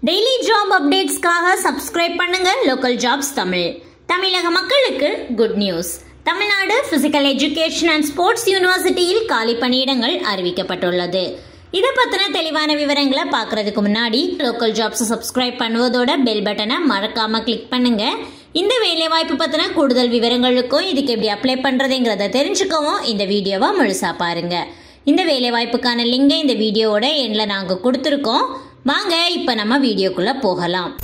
daily job அப்டேட்ஸ்க்காக subscribe பண்ணுங்க local jobs Tamil தமிழக மக்களுக்கு good news Tamil Nadu physical education and sports யூனிவர்சிட்டியில் காலி பணியிடங்கள் அறிவிக்கப்பட்டுள்ளது இதை பத்தின தெளிவான விவரங்களை பார்க்கறதுக்கு முன்னாடி லோக்கல் ஜாப்ஸ் சப்ஸ்கிரைப் பண்ணுவதோட பெல் பட்டனை மறக்காம கிளிக் பண்ணுங்க இந்த வேலைவாய்ப்பு பத்தின கூடுதல் விவரங்களுக்கும் இதுக்கு எப்படி அப்ளை பண்றதுங்கிறத தெரிஞ்சுக்கவும் இந்த வீடியோவை முழுசா பாருங்க இந்த வேலைவாய்ப்புக்கான லிங்கை இந்த வீடியோவோட எண்ணில் நாங்கள் கொடுத்துருக்கோம் வாங்க இப்போ நம்ம வீடியோக்குள்ள போகலாம்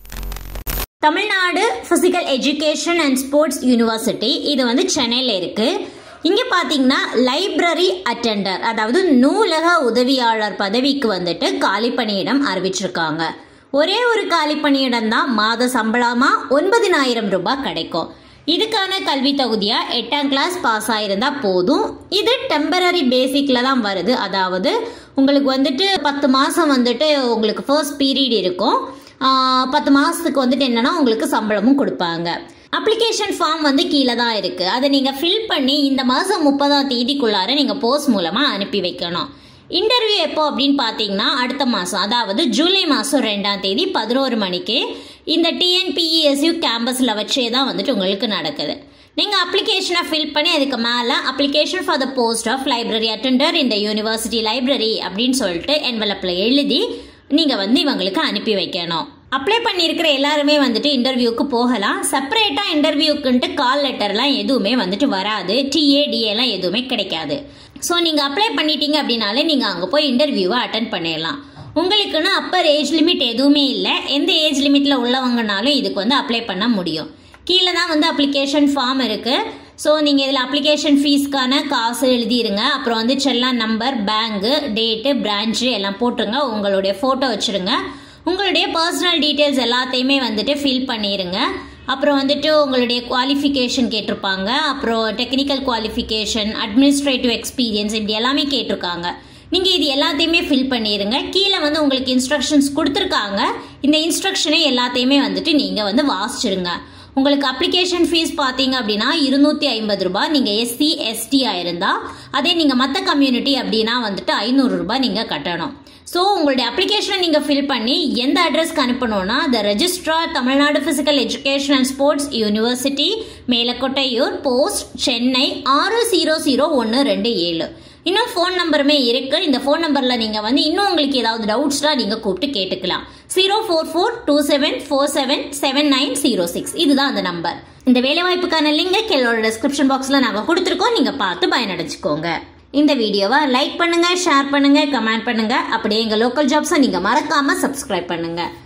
Tamil Nadu physical education and sports university இது வந்து சென்னையில் இருக்கு இங்கே பார்த்தீங்கன்னா லைப்ரரி அட்டெண்டர் அதாவது நூலக உதவியாளர் பதவிக்கு வந்துட்டு காலி பணியிடம் அறிவிச்சிருக்காங்க ஒரே ஒரு காலி பணியிடம் தான் மாத சம்பளமா ஒன்பதினாயிரம் ரூபாய் கிடைக்கும் இதுக்கான கல்வி தகுதியா எட்டாம் கிளாஸ் பாஸ் ஆயிருந்தா போதும் இது டெம்பரரி பேசிக்ல தான் வருது அதாவது உங்களுக்கு வந்துட்டு பத்து மாசம் வந்துட்டு உங்களுக்கு ஃபர்ஸ்ட் பீரியட் இருக்கும் ஆஹ் பத்து மாசத்துக்கு வந்துட்டு என்னன்னா உங்களுக்கு சம்பளமும் கொடுப்பாங்க அப்ளிகேஷன் ஃபார்ம் வந்து கீழே தான் இருக்கு அதை நீங்க ஃபில் பண்ணி இந்த மாசம் முப்பதாம் தேதிக்குள்ளார நீங்க போஸ்ட் மூலமா அனுப்பி வைக்கணும் இன்டர்வியூ எப்போ அப்படின்னு பார்த்தீங்கன்னா அடுத்த மாதம் அதாவது ஜூலை மாதம் ரெண்டாம் தேதி பதினோரு மணிக்கு இந்த டிஎன்பிஇஎஸ்யூ கேம்பஸில் வச்சே தான் வந்துட்டு உங்களுக்கு நடக்குது நீங்கள் அப்ளிகேஷனை ஃபில் பண்ணி அதுக்கு மேலே application for the post of library attender இந்த யூனிவர்சிட்டி லைப்ரரி அப்படின்னு சொல்லிட்டு என்வலப்பில் எழுதி நீங்கள் வந்து இவங்களுக்கு அனுப்பி வைக்கணும் அப்ளை பண்ணியிருக்கிற எல்லாருமே வந்துட்டு இன்டர்வியூக்கு போகலாம் செப்பரேட்டாக இன்டர்வியூக்குன்ட்டு கால் லெட்டர்லாம் எதுவுமே வந்துட்டு வராது டிஏடிஏலாம் எதுவுமே கிடைக்காது ஸோ நீங்கள் அப்ளை பண்ணிட்டீங்க அப்படின்னாலே நீங்கள் அங்கே போய் இன்டர்வியூவை அட்டன் பண்ணிடலாம் உங்களுக்குன்னு அப்பர் ஏஜ் லிமிட் எதுவுமே இல்லை எந்த ஏஜ் லிமிட்டில் உள்ளவங்கனாலும் இதுக்கு வந்து அப்ளை பண்ண முடியும் கீழே தான் வந்து அப்ளிகேஷன் ஃபார்ம் இருக்குது ஸோ நீங்கள் இதில் அப்ளிகேஷன் ஃபீஸ்க்கான காசு எழுதிருங்க அப்புறம் வந்து challan number bank date branch எல்லாம் போட்டுருங்க உங்களுடைய ஃபோட்டோ வச்சுருங்க உங்களுடைய பர்சனல் டீட்டெயில்ஸ் எல்லாத்தையுமே வந்துட்டு ஃபில் பண்ணிடுங்க அப்புறம் வந்துட்டு உங்களுடைய குவாலிஃபிகேஷன் கேட்டிருப்பாங்க அப்புறம் டெக்னிக்கல் குவாலிஃபிகேஷன் அட்மினிஸ்ட்ரேட்டிவ் எக்ஸ்பீரியன்ஸ் இப்படி எல்லாமே கேட்டிருக்காங்க நீங்கள் இது எல்லாத்தையுமே ஃபில் பண்ணிடுங்க கீழே வந்து உங்களுக்கு இன்ஸ்ட்ரக்ஷன்ஸ் கொடுத்துருக்காங்க இந்த இன்ஸ்ட்ரக்ஷனை எல்லாத்தையுமே வந்துட்டு நீங்கள் வந்து வாசிச்சிருங்க உங்களுக்கு அப்ளிகேஷன் ஃபீஸ் பார்த்தீங்க அப்படின்னா இருநூத்தி ஐம்பது ரூபாய் நீங்கள் எஸ்சி எஸ்டி ஆயிருந்தா அதே நீங்கள் மற்ற கம்யூனிட்டி அப்படின்னா வந்துட்டு ஐநூறு ரூபாய் நீங்கள் கட்டணும் ஸோ உங்களுடைய அப்ளிகேஷனை நீங்கள் ஃபில் பண்ணி எந்த அட்ரஸ்க்கு அனுப்பணும்னா the registrar Tamil Nadu physical education and sports university Melakottaiyur post Chennai ஆறு ஜீரோ ஜீரோ ஒன்று ரெண்டு ஏழு இன்னும் ஃபோன் நம்பருமே இருக்கு இந்த ஃபோன் நம்பர்ல நீங்க வந்து இன்னும் உங்களுக்கு ஏதாவது டவுட்ஸ்னா நீங்க கூப்பிட்டு கேட்டுக்கலாம் zero four four two seven four seven seven nine zero six இதுதான் அந்த நம்பர் இந்த வேலைவாய்ப்புக்கான லிங்கை கீழோட டிஸ்கிரிப்ஷன் பாக்ஸ்ல நாங்க கொடுத்துருக்கோம் நீங்க பார்த்து பயனடைச்சுக்கோங்க இந்த வீடியோவை லைக் பண்ணுங்க ஷேர் பண்ணுங்க கமெண்ட் பண்ணுங்க அப்படியே எங்க லோக்கல் ஜாப்ஸை நீங்க மறக்காம சப்ஸ்கிரைப் பண்ணுங்க